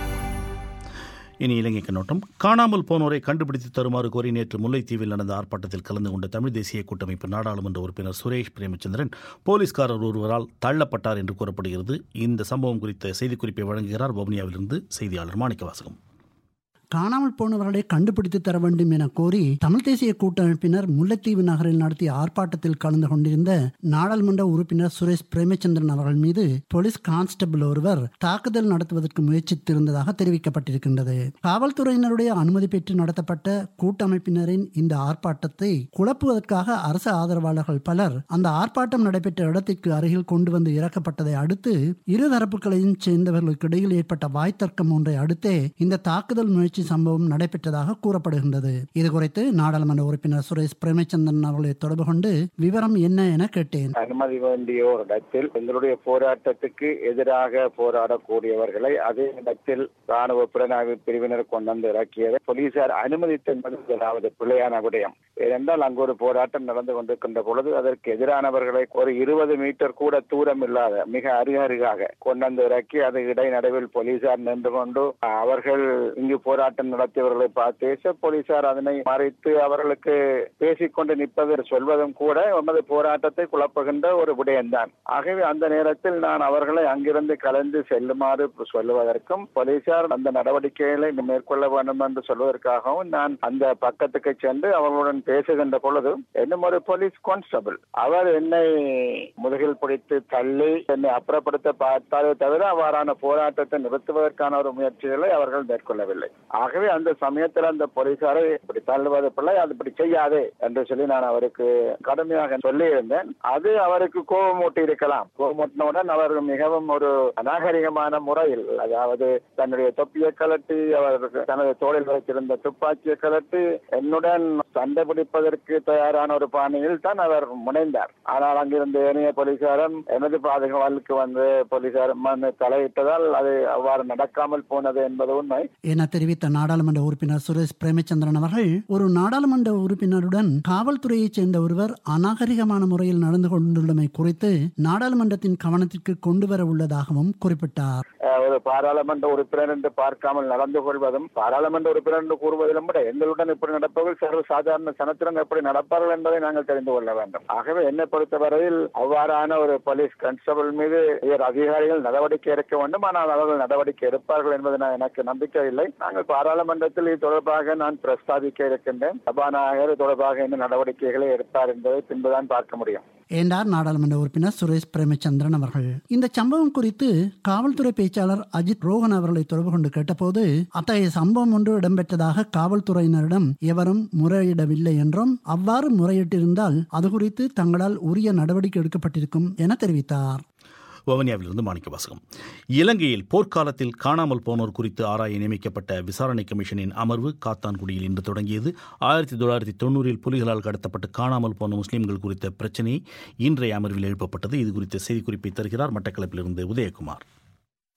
இனி இலங்கை கண்ணோட்டம் காணாமல் போனோரை கண்டுபிடித்து தருமாறு கோரி நேற்று முல்லைத்தீவில் நடந்த ஆர்ப்பாட்டத்தில் கலந்து கொண்ட தமிழ் தேசிய கூட்டமைப்பு நாடாளுமன்ற உறுப்பினர் சுரேஷ் பிரேமச்சந்திரன் போலீஸ்காரர் ஒருவரால் தள்ளப்பட்டார் என்று கூறப்படுகிறது இந்த சம்பவம் குறித்த செய்திக்குறிப்பை வழங்குகிறார் வவுனியாவிலிருந்து செய்தியாளர் மாணிக்கவாசகம் காணாமல் போனவர்களை கண்டுபிடித்து தர வேண்டும் என கோரி தமிழ் தேசிய கூட்டமைப்பினர் முல்லைத்தீவு நகரில் நடத்திய ஆர்ப்பாட்டத்தில் கலந்து கொண்டிருந்த நாடாளுமன்ற உறுப்பினர் சுரேஷ் பிரேமச்சந்திரன் அவர்கள் மீது போலீஸ் கான்ஸ்டபிள் ஒருவர் தாக்குதல் நடத்துவதற்கு முயற்சித்திருந்ததாக தெரிவிக்கப்பட்டிருக்கின்றது காவல்துறையினருடைய அனுமதி பெற்று நடத்தப்பட்ட கூட்டமைப்பினரின் இந்த ஆர்ப்பாட்டத்தை குழப்புவதற்காக அரசு ஆதரவாளர்கள் பலர் அந்த ஆர்ப்பாட்டம் நடைபெற்ற இடத்திற்கு அருகில் கொண்டு வந்து இறக்கப்பட்டதை அடுத்து இரு தரப்புகளையும் சேர்ந்தவர்களுக்கு இடையில் ஏற்பட்ட வாய்த்தர்க்கம் ஒன்றை அடுத்தே இந்த தாக்குதல் முயற்சி சம்பவம் நடைபெற்றதாக கூறப்படுகின்றது இது குறித்து நாடாளுமன்ற உறுப்பினர் சுரேஷ் பிரேமச்சந்திரன் அவர்களை தொடர்பு கொண்டு விவரம் என்ன என கேட்டேன் அனுமதி வேண்டிய ஒரு இடத்தில் எங்களுடைய போராட்டத்துக்கு எதிராக போராடக்கூடியவர்களை அதே இடத்தில் ராணுவ புலனாய்வு பிரிவினர் கொண்டு வந்து இறக்கியதை போலீசார் அனுமதித்த என்பது முதலாவது பிள்ளையான விடயம் ஏனென்றால் அங்கு ஒரு போராட்டம் நடந்து கொண்டிருக்கின்ற பொழுது அதற்கு எதிரானவர்களை ஒரு இருபது மீட்டர் கூட தூரம் இல்லாத மிக அருகருகாக கொண்டு வந்து இறக்கி அது இடைநடுவில் போலீசார் நின்று கொண்டு அவர்கள் இங்கு போராட்டம் நடத்தியவர்களை பார்த்து போலீசார் அதனை மறைத்து அவர்களுக்கு பேசிக்கொண்டு நிற்பது சொல்வதும் கூட எமது போராட்டத்தை குழப்புகின்ற ஒரு விடயம்தான் ஆகவே அந்த நேரத்தில் நான் அவர்களை அங்கிருந்து கலந்து செல்லுமாறு சொல்லுவதற்கும் போலீசார் அந்த நடவடிக்கைகளை மேற்கொள்ள வேண்டும் என்று சொல்வதற்காகவும் நான் அந்த பக்கத்துக்கு சென்று அவர்களுடன் பேசுகின்ற பொழுது என்னும் ஒரு போலீஸ் கான்ஸ்டபிள் அவர் என்னை முதுகில் பிடித்து தள்ளி என்னை அப்புறப்படுத்த பார்த்தாலே தவிர அவ்வாறான போராட்டத்தை நிறுத்துவதற்கான ஒரு முயற்சிகளை அவர்கள் மேற்கொள்ளவில்லை ஆகவே அந்த சமயத்தில் அந்த போலீசாரை இப்படி தள்ளுவது பிள்ளை அது இப்படி செய்யாதே என்று சொல்லி நான் அவருக்கு கடுமையாக சொல்லி இருந்தேன் அது அவருக்கு கோபமூட்டி இருக்கலாம் கோபமூட்டினவுடன் அவர் மிகவும் ஒரு அநாகரிகமான முறையில் அதாவது தன்னுடைய தொப்பியை கலட்டி அவர் தனது தோளில் வைத்திருந்த துப்பாக்கியை கலட்டி என்னுடன் சண்டை பிடிப்பதற்கு தயாரான ஒரு பாணியில் தான் அவர் முனைந்தார் ஆனால் அங்கிருந்த ஏனைய போலீசாரும் எனது பாதுகாவலுக்கு வந்து போலீசாரும் வந்து தலையிட்டதால் அது அவ்வாறு நடக்காமல் போனது என்பது உண்மை என தெரிவித்த நாடாளுமன்ற உறுப்பினர் சுரேஷ் பிரேமச்சந்திரன் அவர்கள் ஒரு நாடாளுமன்ற உறுப்பினருடன் காவல்துறையைச் சேர்ந்த ஒருவர் அநாகரிகமான முறையில் நடந்து கொண்டுள்ளமை குறித்து நாடாளுமன்றத்தின் கவனத்திற்கு கொண்டு வர உள்ளதாகவும் குறிப்பிட்டார் அஹ், ஒரு பாராளுமன்ற உறுப்பினர் என்று பார்க்காமல் நடந்து கொள்வதும் பாராளுமன்ற உறுப்பினர் என்று கூறுவதிலும் கூட எங்களுடன் இப்படி நடப்பவர்கள் சர்வ சாதாரண சனத்துடன் எப்படி நடப்பார்கள் என்பதை நாங்கள் தெரிந்து கொள்ள வேண்டும் ஆகவே என்னை பொறுத்தவரையில் அவ்வாறான ஒரு போலீஸ் கான்ஸ்டபிள் மீது உயர் அதிகாரிகள் நடவடிக்கை எடுக்க வேண்டும் ஆனால் அவர்கள் நடவடிக்கை எடுப்பார்கள் என்பது நான் எனக்கு நம்பிக்கை இல்லை நாங்கள் பாராளுமன்றத்தில் இது தொடர்பாக நான் பிரஸ்தாபிக்க இருக்கின்றேன் சபாநாயகர் இது தொடர்பாக என்ன நடவடிக்கைகளை எடுப்பார் என்பதை பின்புதான் பார்க்க முடியும் என்றார் நாடாளுமன்ற உறுப்பினர் சுரேஷ் பிரேமச்சந்திரன் அவர்கள் இந்த சம்பவம் குறித்து காவல்துறை பேச்சாளர் அஜித் ரோஹன் அவர்களை தொடர்பு கொண்டு கேட்டபோது அத்தகைய சம்பவம் ஒன்று இடம்பெற்றதாக காவல்துறையினரிடம் எவரும் முறையிடவில்லை என்றும் அவ்வாறு முறையிட்டிருந்தால் அது குறித்து தங்களால் உரிய நடவடிக்கை எடுக்கப்பட்டிருக்கும் என தெரிவித்தார் வவுனியாவிலிருந்து மாணிக்க வாசகம் இலங்கையில் போர்க்காலத்தில் காணாமல் போனோர் குறித்து ஆராய நியமிக்கப்பட்ட விசாரணை கமிஷனின் அமர்வு காத்தான்குடியில் இன்று தொடங்கியது ஆயிரத்தி தொள்ளாயிரத்தி தொண்ணூறில் புலிகளால் கடத்தப்பட்டு காணாமல் போன முஸ்லிம்கள் குறித்த பிரச்சினை இன்றைய அமர்வில் எழுப்பப்பட்டது இது குறித்த செய்திக்குறிப்பை தருகிறார் மட்டக்களப்பிலிருந்து உதயகுமார்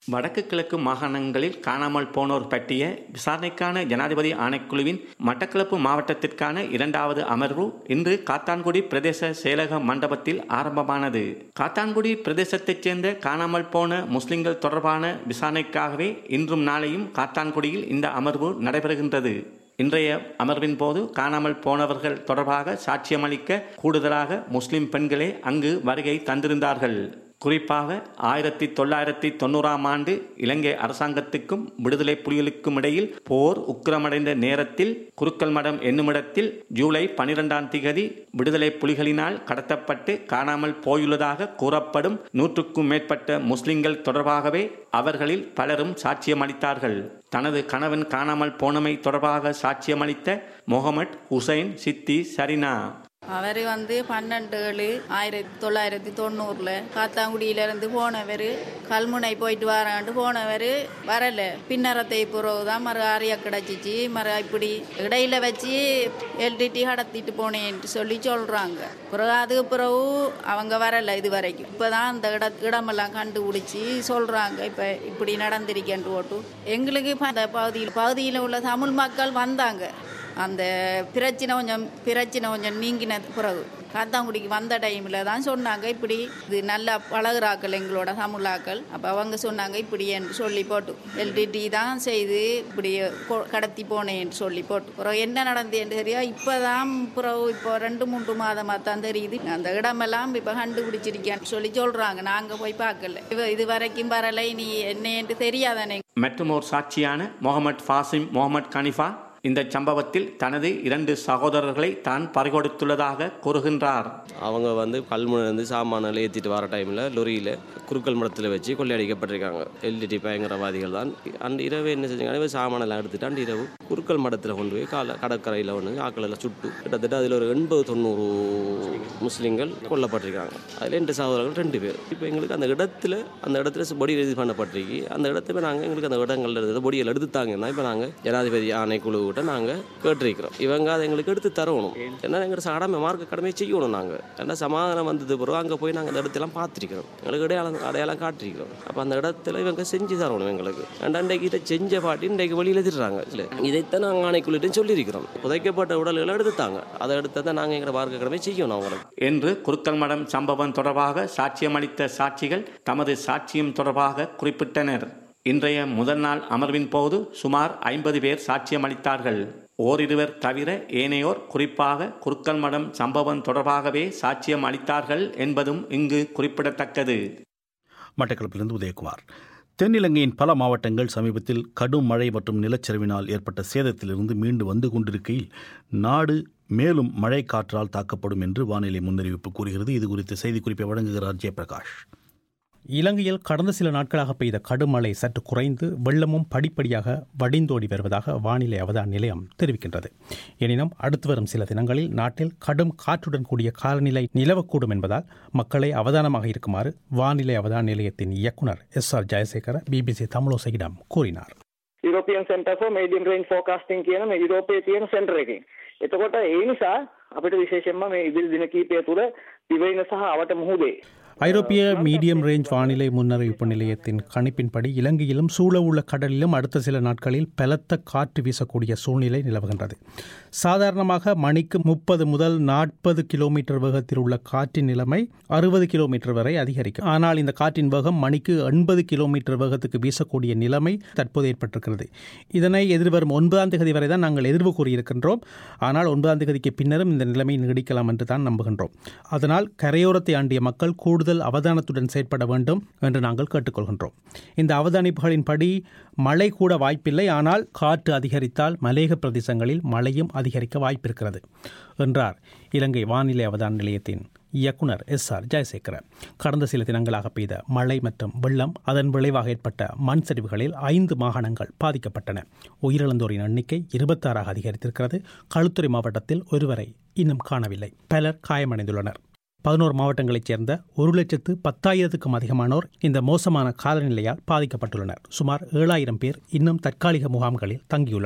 வடக்கு கிழக்கு மாகாணங்களில் காணாமல் போனோர் பற்றிய விசாரணைக்கான ஜனாதிபதி ஆணைக்குழுவின் மட்டக்களப்பு மாவட்டத்திற்கான இரண்டாவது அமர்வு இன்று காத்தான்குடி பிரதேச செயலக மண்டபத்தில் ஆரம்பமானது காத்தான்குடி பிரதேசத்தைச் சேர்ந்த காணாமல் போன முஸ்லிம்கள் தொடர்பான விசாரணைக்காகவே இன்றும் நாளையும் காத்தான்குடியில் இந்த அமர்வு நடைபெறுகின்றது இன்றைய அமர்வின் போது காணாமல் போனவர்கள் தொடர்பாக சாட்சியமளிக்க கூடுதலாக முஸ்லிம் பெண்களே அங்கு வருகை தந்திருந்தார்கள் குறிப்பாக ஆயிரத்தி தொள்ளாயிரத்தி தொண்ணூறாம் ஆண்டு இலங்கை அரசாங்கத்துக்கும் விடுதலை புலிகளுக்கும் இடையில் போர் உக்கிரமடைந்த நேரத்தில் குருக்கல் மடம் என்னுமிடத்தில் ஜூலை பனிரெண்டாம் திகதி விடுதலை புலிகளினால் கடத்தப்பட்டு காணாமல் போயுள்ளதாக கூறப்படும் நூற்றுக்கும் மேற்பட்ட முஸ்லிம்கள் தொடர்பாகவே அவர்களில் பலரும் சாட்சியமளித்தார்கள் தனது கணவன் காணாமல் போனமை தொடர்பாக சாட்சியமளித்த முகமட் ஹுசைன் சித்தி சரினா அவர் வந்து பன்னெண்டு ஏழு ஆயிரத்தி தொள்ளாயிரத்தி தொண்ணூறில் காத்தாங்குடியிலேருந்து போனவர் கல்முனை போயிட்டு வரான்ட்டு போனவர் வரல பின்னரத்தை பிறகு தான் மறு ஆரியா கிடச்சிச்சு மறு இப்படி இடையில வச்சு எல்டிடி கடத்திட்டு போனேன்ட்டு சொல்லி சொல்கிறாங்க பிறகு அதுக்கு பிறகு அவங்க வரல இது வரைக்கும் இப்போ தான் அந்த இட இடமெல்லாம் கண்டுபிடிச்சி சொல்கிறாங்க இப்போ இப்படி நடந்திருக்கேன்ட்டு ஓட்டு எங்களுக்கு இப்போ அந்த பகுதியில் பகுதியில் உள்ள தமிழ் மக்கள் வந்தாங்க அந்த பிரச்சனை கொஞ்சம் பிரச்சனை கொஞ்சம் நீங்கின பிறகு காத்தாங்குடிக்கு வந்த டைமில் தான் சொன்னாங்க இப்படி இது நல்லா பழகுறாக்கள் எங்களோட தமிழாக்கள் அப்போ அவங்க சொன்னாங்க இப்படி என்று சொல்லி போட்டு எல்டிடி தான் செய்து இப்படி கொ- கடத்தி போனேன்னு சொல்லி போட்டு பிறகு என்ன நடந்தேன்னு தெரியா இப்போ தான் பிறகு இப்போ ரெண்டு மூன்று மாதமாக தான் தெரியுது அந்த இடமெல்லாம் இப்போ கண்டுபிடிச்சிருக்கேன்னு சொல்லி சொல்கிறாங்க நாங்கள் போய் பார்க்கல இவ இது வரைக்கும் வரலை நீ என்ன என்று தெரியாதானே மற்றும் ஒரு சாட்சியான முகமது ஃபாசிம் முகமது கனிஃபா இந்த சம்பவத்தில் தனது இரண்டு சகோதரர்களை தான் பறிகொடுத்துள்ளதாக கூறுகின்றார் அவங்க வந்து கல்முனையிலேருந்து சாமானில் ஏற்றிட்டு வர டைமில் லொரியில் குறுக்கல் மடத்தில் வச்சு கொள்ளையடிக்கப்பட்டிருக்காங்க எல்டிடி பயங்கரவாதிகள் தான் அன்று இரவு என்ன செஞ்சாங்க இவன் சாமானெல்லாம் எடுத்துட்டு அன்று இரவு குறுக்கல் மடத்தில் கொண்டு போய் கால கடற்கரையில் ஒன்று ஆக்களெல்லாம் சுட்டு கிட்டத்தட்ட அதில் ஒரு எண்பது தொண்ணூறு முஸ்லீம்கள் கொல்லப்பட்டிருக்காங்க அதில் ரெண்டு சகோதரர்கள் ரெண்டு பேர் இப்போ எங்களுக்கு அந்த இடத்துல அந்த இடத்துல பொடி இது பண்ணப்பட்டிருக்கு அந்த இடத்துல நாங்கள் எங்களுக்கு அந்த இடங்கள்ல இருந்தது பொடியில் எடுத்துட்டாங்கன்னா இப்போ நாங்கள் ஜனாதிபதி ஆணைக்குழு கிட்ட நாங்கள் கேட்டிருக்கிறோம் இவங்க அதை எங்களுக்கு எடுத்து தரணும் ஏன்னா எங்களுக்கு கடமை மார்க்க கடமை செய்யணும் நாங்கள் ஏன்னா சமாதானம் வந்தது பிறகு அங்கே போய் நாங்கள் அந்த இடத்தெல்லாம் பார்த்துருக்கிறோம் எங்களுக்கு அடையாளம் அடையாளம் காட்டிருக்கிறோம் அப்போ அந்த இடத்துல இவங்க செஞ்சு தரணும் எங்களுக்கு ஏன்னா இன்றைக்கு இதை செஞ்ச பாட்டி இன்றைக்கு வெளியில் திடுறாங்க இல்லை இதைத்தான் நாங்கள் ஆணைக்குள்ளிட்டு சொல்லியிருக்கிறோம் புதைக்கப்பட்ட உடல்களை எடுத்துட்டாங்க அதை எடுத்ததை நாங்கள் எங்களை மார்க்க கடமை செய்யணும் அவங்களுக்கு என்று குருக்கல் மடம் சம்பவம் தொடர்பாக சாட்சியமளித்த சாட்சிகள் தமது சாட்சியம் தொடர்பாக குறிப்பிட்டனர் இன்றைய முதல் நாள் அமர்வின் போது சுமார் ஐம்பது பேர் சாட்சியமளித்தார்கள் ஓரிருவர் தவிர ஏனையோர் குறிப்பாக குருக்கல் மடம் சம்பவம் தொடர்பாகவே சாட்சியம் அளித்தார்கள் என்பதும் இங்கு குறிப்பிடத்தக்கது மட்டக்களப்பிலிருந்து உதயகுமார் தென்னிலங்கையின் பல மாவட்டங்கள் சமீபத்தில் கடும் மழை மற்றும் நிலச்சரிவினால் ஏற்பட்ட சேதத்திலிருந்து மீண்டு வந்து கொண்டிருக்கையில் நாடு மேலும் மழை காற்றால் தாக்கப்படும் என்று வானிலை முன்னறிவிப்பு கூறுகிறது இது குறித்து செய்திக்குறிப்பை வழங்குகிறார் ஜெயபிரகாஷ் இலங்கையில் கடந்த சில நாட்களாக பெய்த கடும் மழை சற்று குறைந்து வெள்ளமும் படிப்படியாக வடிந்தோடி வருவதாக வானிலை அவதான நிலையம் தெரிவிக்கின்றது எனினும் அடுத்து வரும் சில தினங்களில் நாட்டில் கடும் காற்றுடன் கூடிய காலநிலை நிலவக்கூடும் என்பதால் மக்களை அவதானமாக இருக்குமாறு வானிலை அவதான நிலையத்தின் இயக்குனர் எஸ் ஆர் ஜெயசேகர பிபிசி தமிழோசையிடம் கூறினார் European centre for medium range forecasting කියන මේ යුරෝපයේ තියෙන සෙන්ටර් එකකින්. එතකොට ඒ නිසා අපිට විශේෂයෙන්ම මේ ඉදිරි දින කීපය තුළ දිවයින සහ අවට මුහුදේ ஐரோப்பிய மீடியம் ரேஞ்ச் வானிலை முன்னறிவிப்பு நிலையத்தின் கணிப்பின்படி இலங்கையிலும் சூழவுள்ள கடலிலும் அடுத்த சில நாட்களில் பலத்த காற்று வீசக்கூடிய சூழ்நிலை நிலவுகின்றது சாதாரணமாக மணிக்கு முப்பது முதல் நாற்பது கிலோமீட்டர் வேகத்தில் உள்ள காற்றின் நிலைமை அறுபது கிலோமீட்டர் வரை அதிகரிக்கும் ஆனால் இந்த காற்றின் வேகம் மணிக்கு எண்பது கிலோமீட்டர் வேகத்துக்கு வீசக்கூடிய நிலைமை தற்போது ஏற்பட்டிருக்கிறது இதனை எதிர்வரும் ஒன்பதாம் தேதி வரை தான் நாங்கள் எதிர்வு கூறியிருக்கின்றோம் ஆனால் ஒன்பதாம் தேதிக்கு பின்னரும் இந்த நிலைமை நீடிக்கலாம் என்று தான் நம்புகின்றோம் அதனால் கரையோரத்தை ஆண்டிய மக்கள் கூடுதல் அவதானத்துடன் செயற்பட வேண்டும் என்று நாங்கள் கேட்டுக்கொள்கின்றோம் இந்த அவதானிப்புகளின்படி மழை கூட வாய்ப்பில்லை ஆனால் காற்று அதிகரித்தால் மலேக பிரதேசங்களில் மழையும் அதிகரிக்க வாய்ப்பிருக்கிறது என்றார் இலங்கை வானிலை அவதான நிலையத்தின் இயக்குனர் எஸ் ஆர் ஜெயசேகர கடந்த சில தினங்களாக பெய்த மழை மற்றும் வெள்ளம் அதன் விளைவாக ஏற்பட்ட மண் சரிவுகளில் ஐந்து மாகாணங்கள் பாதிக்கப்பட்டன உயிரிழந்தோரின் எண்ணிக்கை இருபத்தாறாக அதிகரித்திருக்கிறது களுத்துறை மாவட்டத்தில் ஒருவரை இன்னும் காணவில்லை பலர் காயமடைந்துள்ளனர் பதினோரு மாவட்டங்களைச் சேர்ந்த ஒரு லட்சத்து பத்தாயிரத்துக்கும் அதிகமானோர் இந்த மோசமான காலநிலையால் பாதிக்கப்பட்டுள்ளனர் சுமார் ஏழாயிரம் பேர் இன்னும் தற்காலிக முகாம்களில் தங்கியுள்ளனர்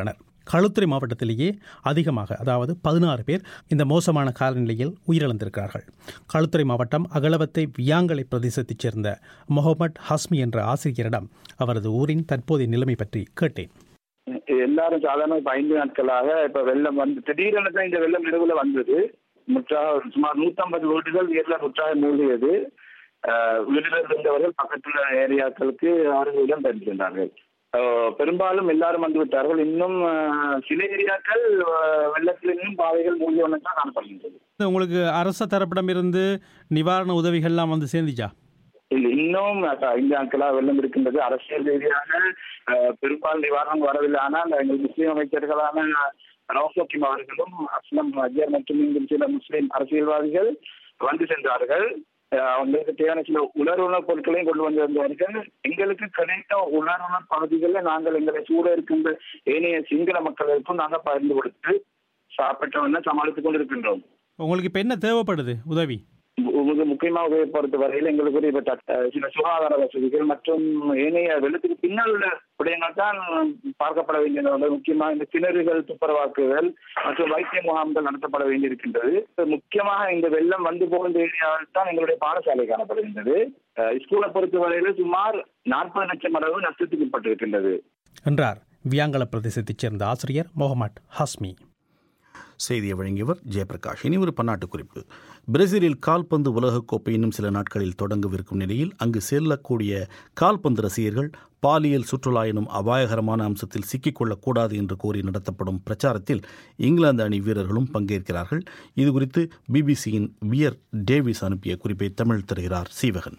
களுத்துறை மாவட்டத்திலேயே அதிகமாக அதாவது பதினாறு பேர் இந்த மோசமான காலநிலையில் உயிரிழந்திருக்கிறார்கள் களுத்துறை மாவட்டம் அகலவத்தை வியாங்கலை பிரதேசத்தைச் சேர்ந்த முகமட் ஹஸ்மி என்ற ஆசிரியரிடம் அவரது ஊரின் தற்போதைய நிலைமை பற்றி கேட்டேன் எல்லாரும் சாதாரண இப்ப ஐந்து நாட்களாக இப்ப வெள்ளம் வந்து திடீரென தான் இந்த வெள்ளம் நடுவுல வந்தது முற்றாக சுமார் நூத்தம்பது வீடுகள் நீர்ல முற்றாக மூழ்கியது ஆஹ் வீடுகள் இருந்தவர்கள் பக்கத்துல ஏரியாக்களுக்கு அவர்கள் இடம் பெயர்ந்திருந்தார்கள் ஆஹ் பெரும்பாலும் எல்லாரும் வந்து விட்டார்கள் இன்னும் ஆஹ் சில ஏரியாக்கள் ஆஹ் வெள்ளத்தில் இன்னும் பாதைகள் மூழ்கியவன தான் காணப்படுகின்றது உங்களுக்கு அரச தரப்பிடமிருந்து நிவாரண உதவிகள்லாம் வந்து சேர்ந்துச்சா இல்லை இன்னும் அஹ், ஐந்து நாட்களா வெள்ளம் இருக்கின்றது அரசியல் ரீதியாக அஹ், பெரும்பாலும் நிவாரணம் வரவில்லை ஆனால் எங்கள் முஸ்லீம் அமைச்சர்களான நௌசோக்கிம் அவர்களும் அஸ்லம் அஜர் மற்றும் இன்னும் சில முஸ்லீம் அரசியல்வாதிகள் வந்து சென்றார்கள் அஹ், அவங்களுக்கு தேவையான சில உலருணர் பொருட்களையும் கொண்டு வந்திருந்தார்கள் எங்களுக்கு கிடைத்த உலருணர் பகுதிகளில் நாங்கள் எங்களை சூழ இருக்கின்ற ஏனைய சிங்கள மக்களுக்கும் நாங்கள் பகிர்ந்து கொடுத்து சாப்பிட்டவன சமாளித்துக் கொண்டிருக்கின்றோம் உங்களுக்கு இப்போ என்ன தேவைப்படுது உதவி மிக முக்கியமாக உதவி பொறுத்த வரையில் எங்களுக்கு இப்ப தட்ட- சில சுகாதார வசதிகள் மற்றும் ஏனைய வெள்ளத்துக்கு பின்னால் உள்ள விடயங்கள் தான் பார்க்கப்பட வேண்டியது முக்கியமாக இந்த கிணறுகள் துப்புரவாக்குதல் மற்றும் வைத்திய முகாம்கள் நடத்தப்பட வேண்டியிருக்கின்றது முக்கியமாக இந்த வெள்ளம் வந்து போகின்ற ஏரியாவில் தான் எங்களுடைய பாடசாலை காணப்படுகின்றது அஹ் ஸ்கூலை பொறுத்த வரையில் சுமார் நாற்பது லட்சம் அளவு நஷ்டத்துக்கு உட்பட்டிருக்கின்றது என்றார் வியாங்கல பிரதேசத்தைச் சேர்ந்த ஆசிரியர் முகமட் ஹஸ்மி செய்தியை வழங்கியவர் ஜெயபிரகாஷ் இனி ஒரு பன்னாட்டு குறிப்பு பிரேசிலில் கால்பந்து உலகக்கோப்பை இன்னும் சில நாட்களில் தொடங்கவிருக்கும் நிலையில் அங்கு செல்லக்கூடிய கால்பந்து ரசிகர்கள் பாலியல் சுற்றுலா எனும் அபாயகரமான அம்சத்தில் சிக்கிக்கொள்ளக்கூடாது என்று கோரி நடத்தப்படும் பிரச்சாரத்தில் இங்கிலாந்து அணி வீரர்களும் பங்கேற்கிறார்கள் இதுகுறித்து பிபிசியின் வியர் டேவிஸ் அனுப்பிய குறிப்பை தமிழ் தருகிறார் சீவகன்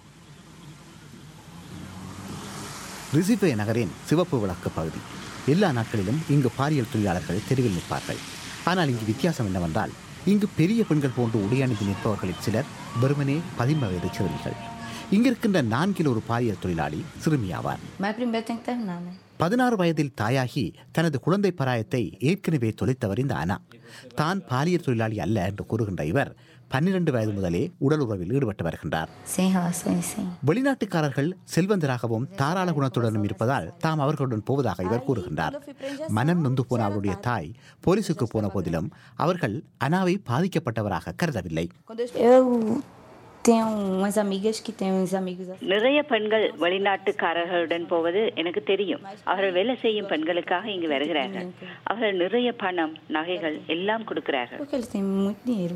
ரிசிபே நகரின் சிவப்பு விளக்கு பகுதி எல்லா நாட்களிலும் இங்கு பாலியல் தொழிலாளர்கள் தெருவில் நிற்பார்கள் ஆனால் இங்கு வித்தியாசம் என்னவென்றால் இங்கு பெரிய பெண்கள் போன்று உடையணிந்து நிற்பவர்களில் சிலர் வெறுமனே பதின்ம வயது சிறுமிகள் இங்கிருக்கின்ற நான்கில் ஒரு பாலியல் தொழிலாளி சிறுமியாவார் Mas primeiro tem que terminar, né? பதினாறு வயதில் தாயாகி தனது குழந்தை பராயத்தை ஏற்கனவே தொலைத்தவர் இந்த அனா தான் பாலியல் தொழிலாளி அல்ல என்று கூறுகின்ற இவர் பன்னிரண்டு வயது முதலே உடல் உறவில் ஈடுபட்டு வருகின்றார் Sem relações, sim. வெளிநாட்டுக்காரர்கள் செல்வந்தராகவும் தாராள குணத்துடனும் இருப்பதால் தாம் அவர்களுடன் போவதாக இவர் கூறுகின்றார் மனம் நொந்து போன அவருடைய தாய் போலீசுக்கு போன போதிலும் அவர்கள் அனாவை பாதிக்கப்பட்டவராக கருதவில்லை Eu tenho umas amigas que têm uns amigos assim. நிறைய பெண்கள் வெளிநாட்டுக்காரர்களுடன் போவது எனக்கு தெரியும் அவர்கள் வேலை செய்யும் பெண்களுக்காக இங்கு வருகிறார்கள் அவர்கள் நிறைய பணம் நகைகள் எல்லாம் கொடுக்கிறார்கள் Porque eles têm muito dinheiro.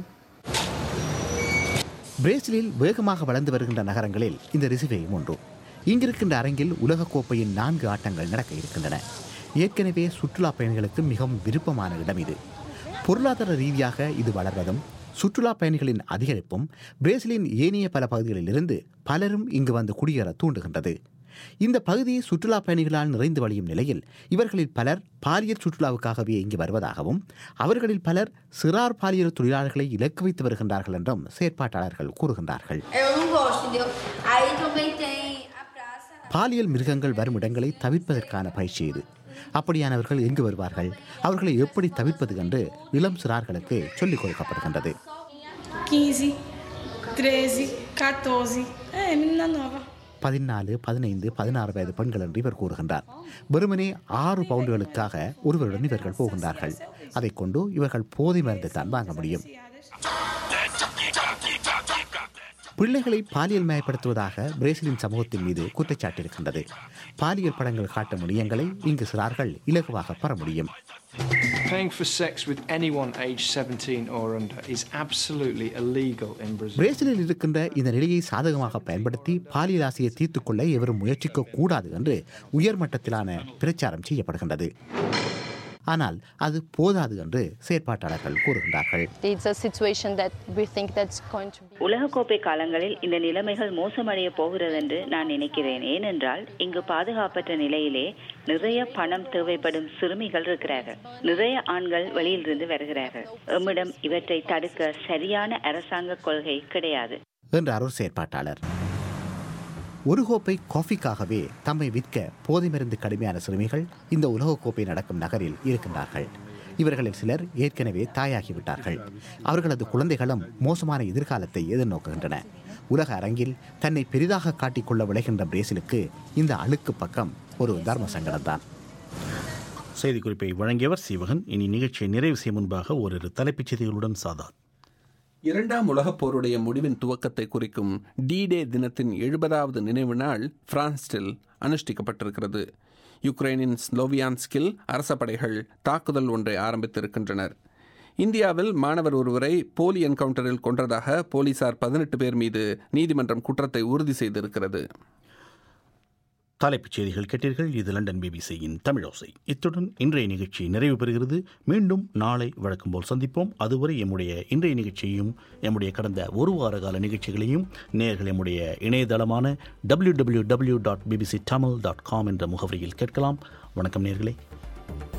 பிரேசிலில் வேகமாக வளர்ந்து வருகின்ற நகரங்களில் இந்த ரிசிவேயும் ஒன்று இங்கிருக்கின்ற அரங்கில் உலகக்கோப்பையின் நான்கு ஆட்டங்கள் நடக்க இருக்கின்றன ஏற்கனவே சுற்றுலா பயணிகளுக்கு மிகவும் விருப்பமான இடம் இது பொருளாதார ரீதியாக இது வளர்வதும் சுற்றுலா பயணிகளின் அதிகரிப்பும் பிரேசிலின் ஏனைய பல பகுதிகளிலிருந்து பலரும் இங்கு வந்து குடியேற தூண்டுகின்றது இந்த பகுதி சுற்றுலா பயணிகளால் நிறைந்து வழியும் நிலையில் இவர்களில் பலர் பாலியல் சுற்றுலாவுக்காகவே இங்கு வருவதாகவும் அவர்களில் பலர் சிறார் பாலியல் தொழிலாளர்களை இலக்கு வைத்து வருகின்றார்கள் என்றும் செயற்பாட்டாளர்கள் கூறுகின்றார்கள் Eu não gosto, entendeu? Aí também tem a praça. பாலியல் மிருகங்கள் வரும் இடங்களை தவிர்ப்பதற்கான பயிற்சி இது அப்படியானவர்கள் எங்கு வருவார்கள் அவர்களை எப்படி தவிர்ப்பது என்று இளம் சிறார்களுக்கு சொல்லிக் கொடுக்கப்படுகின்றது 15, 13, 14. É, menina nova. பதினாலு பதினைந்து பதினாறு வயது பெண்கள் என்று இவர் கூறுகின்றார் வெறுமனே ஆறு பவுண்டுகளுக்காக ஒருவருடன் இவர்கள் போகின்றார்கள் அதைக் கொண்டு இவர்கள் போதை மருந்து தான் வாங்க முடியும் பிள்ளைகளை பாலியல் மயப்படுத்துவதாக பிரேசிலின் சமூகத்தின் மீது குற்றச்சாட்டு இருக்கின்றது பாலியல் படங்கள் காட்டும் முடியங்களை இங்கு சிறார்கள் இலகுவாக பெற முடியும் Paying for sex with anyone aged 17 or under is absolutely illegal in Brazil. பிரேசிலில் இருக்கின்ற இந்த நிலையை சாதகமாக பயன்படுத்தி பாலியல் ஆசையை தீர்த்துக் கொள்ள எவரும் முயற்சிக்க கூடாது என்று உயர்மட்டத்திலான பிரச்சாரம் செய்யப்படுகின்றது ஆனால் அது போதாது என்று செயற்பாட்டாளர்கள் கூறுகின்றார்கள் It's a situation that we think that's going to be. உலகக்கோப்பை காலங்களில் இந்த நிலைமைகள் மோசமடைய போகிறது என்று நான் நினைக்கிறேன் ஏனென்றால் இங்கு பாதுகாப்பற்ற நிலையிலே நிறைய பணம் தேவைப்படும் சிறுமிகள் இருக்கிறார்கள் நிறைய ஆண்கள் வெளியிலிருந்து வருகிறார்கள் எம்மிடம் இவற்றை தடுக்க சரியான அரசாங்க கொள்கை கிடையாது என்றார் ஒரு செயற்பாட்டாளர் ஒரு கோப்பை காஃபிக்காகவே தம்மை விற்க போதை மருந்து கடுமையான சிறுமிகள் இந்த உலகக்கோப்பை நடக்கும் நகரில் இருக்கின்றார்கள் இவர்களில் சிலர் ஏற்கனவே தாயாகிவிட்டார்கள் அவர்களது குழந்தைகளும் மோசமான எதிர்காலத்தை எதிர்நோக்குகின்றன உலக அரங்கில் தன்னை பெரிதாக காட்டிக்கொள்ள விளைகின்ற பிரேசிலுக்கு இந்த அழுக்கு பக்கம் ஒரு தர்ம சங்கடம்தான் செய்திக்குறிப்பை வழங்கியவர் சீவகன் இனி நிகழ்ச்சியை நிறைவு செய்யும் முன்பாக ஓரிரு தலைப்புச் செய்திகளுடன் சாதாத் இரண்டாம் உலகப் போருடைய முடிவின் துவக்கத்தை குறிக்கும் டி டே தினத்தின் எழுபதாவது நினைவு நாள் பிரான்ஸ்டில் அனுஷ்டிக்கப்பட்டிருக்கிறது யுக்ரைனின் ஸ்லோவியான்ஸ்கில் அரச படைகள் தாக்குதல் ஒன்றை ஆரம்பித்திருக்கின்றனர் இந்தியாவில் மாணவர் ஒருவரை போலி என்கவுண்டரில் கொன்றதாக போலீசார் பதினெட்டு பேர் மீது நீதிமன்றம் குற்றத்தை உறுதி செய்திருக்கிறது தலைப்புச் செய்திகள் கேட்டீர்கள் இது லண்டன் பிபிசியின் தமிழோசை இத்துடன் இன்றைய நிகழ்ச்சி நிறைவு பெறுகிறது மீண்டும் நாளை வழக்கம் போல் சந்திப்போம் அதுவரை எம்முடைய இன்றைய நிகழ்ச்சியையும் எம்முடைய கடந்த ஒரு வார கால நிகழ்ச்சிகளையும் நேர்கள் எம்முடைய இணையதளமான W W W dot BBC Tamil dot com என்ற முகவரியில் கேட்கலாம் வணக்கம் நேர்களே